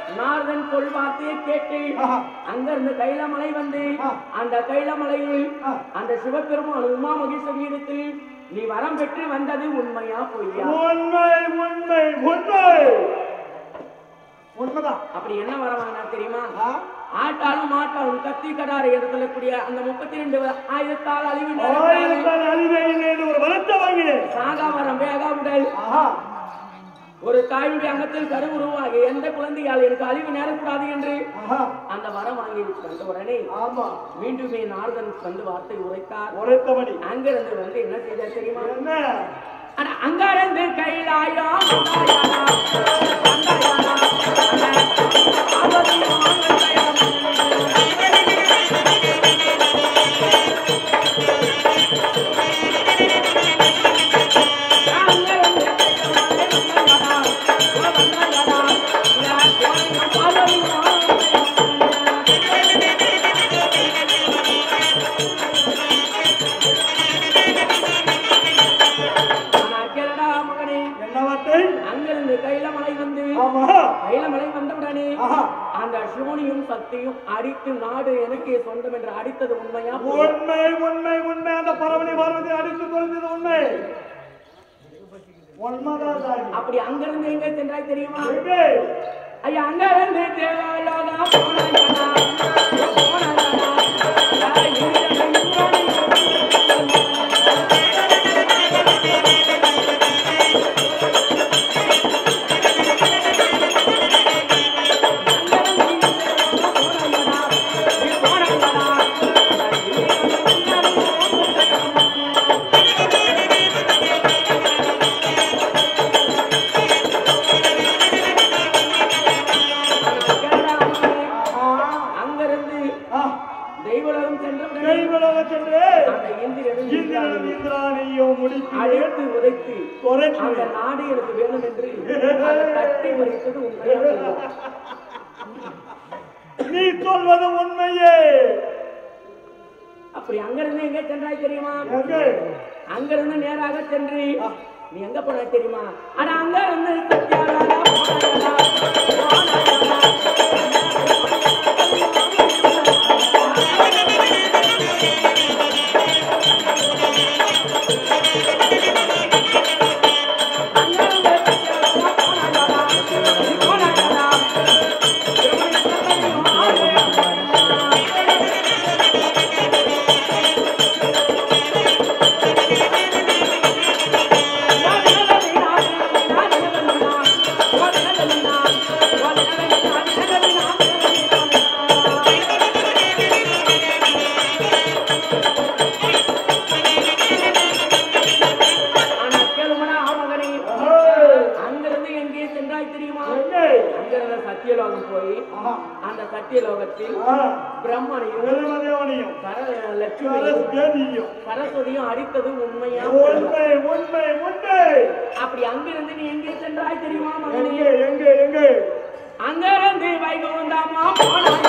நாரதன் சொல் வார்த்தையை கேட்டு ஆஹா. அங்க இருந்து கைலமலை வந்து ஆ. அந்த கைலமலையில் ஆ. அந்த சிவபெருமான் உமா மகேஸ்வரியத்தில் நீ வரம் பெற்று வந்தது உண்மையா பொய்யா உண்மை உண்மை உண்மை உண்மைதான் அப்படி என்ன வரம் வாங்கினா தெரியுமா ஆ? ஆட்டாலும் மாட்டாலும் கத்தி கடாரை என்று சொல்லக்கூடிய அந்த முப்பத்தி ரெண்டு ஆயிரத்தால் அழிவு ஆயிரத்தால் அழிவே இல்லை என்று ஒரு வரத்தை வாங்கினேன் சாகா வரம் வேகா உடல் ஆஹா ஒரு தாயுடைய அங்கத்தில் கரு உருவாகி எந்த குழந்தையால் எனக்கு அழிவு நேரக்கூடாது என்று ஆஹா அந்த வரம் வாங்கி வந்த உடனே ஆமா மீண்டுமே நாரதன் வந்து வார்த்தை உரைத்தார் உரைத்தபடி அங்கிருந்து வந்து என்ன செய்தார் தெரியுமா என்ன ஆனா அங்கிருந்து கைலாயா வந்தாயானா, வந்தாயானா, அந்த பார்வதியும் ஆனந்தயம். அங்கிருந்து கைலாயா வந்தாயானா, வந்தாயானா, இந்த பார்வதியும் ஆனந்தயம். ஆனா கேளடா மகனே என்ன வார்த்தை அங்கிருந்து கைலமலை வந்து ஆமா கைலமலை வந்தவுடனே ஆஹா அந்த சிவனியும் சக்தியும் அடித்து நாடு எனக்கு சொந்தம் என்று அடித்தது உண்மையா பொய்யா? உண்மை உண்மை உண்மை அந்த பரவணி பார்வதி அடித்து தொலைந்தது உண்மை உண்மைதான் சாமி. அப்படி அங்கிருந்து எங்க சென்றாய் தெரியுமா எங்கே? ஐயா அங்கிருந்து தேவாலோகா போனாயா போனாயா ஆஹா. அங்கிருந்து ஆ, தெய்வலோகம் சென்றவுடனே தெய்வலோகம் சென்று அந்த இந்திரனும் இந்திரனும் இந்திராணியும் முடித்து அழைத்து உதைத்து குறைத்து அந்த நாடு எனக்கு வேணும் என்று அதை தட்டி மறித்தது உண்மையா பொய்யா? நீ சொல்வது உண்மையே அப்படி அங்கிருந்து எங்க சென்றாய் தெரியுமா எங்கே? அங்கிருந்து நேராக சென்று நீ எங்க போனாய் தெரியுமா ஆனா அங்க இருந்து சத்யாராதா போனாயடா, போனாயடா. அங்கிருந்து சத்யாராதா போனாயடா, போனாயடா. திருமணம் ஆனா கேளுமடா ஆமகனே ஆஹா. அங்கிருந்து எங்கே சென்றாய் தெரியுமா எங்கே? அங்கிருந்து சத்தியலோகம் போய் ஆஹா. அந்த சத்தியலோகத்தில் ஆ, பிரம்மனையும் பிரம்மதேவனையும் சர லட்சுமியும் சரஸ்வதியும் சரஸ்வதியும் அடித்தது உண்மையா உண்மை உண்மை உண்மை அப்படி அங்கிருந்து நீ எங்கே சென்றாய் தெரியுமா மகனே எங்கே எங்கே எங்கே அங்கிருந்து வைகுந்தாமா போனாய்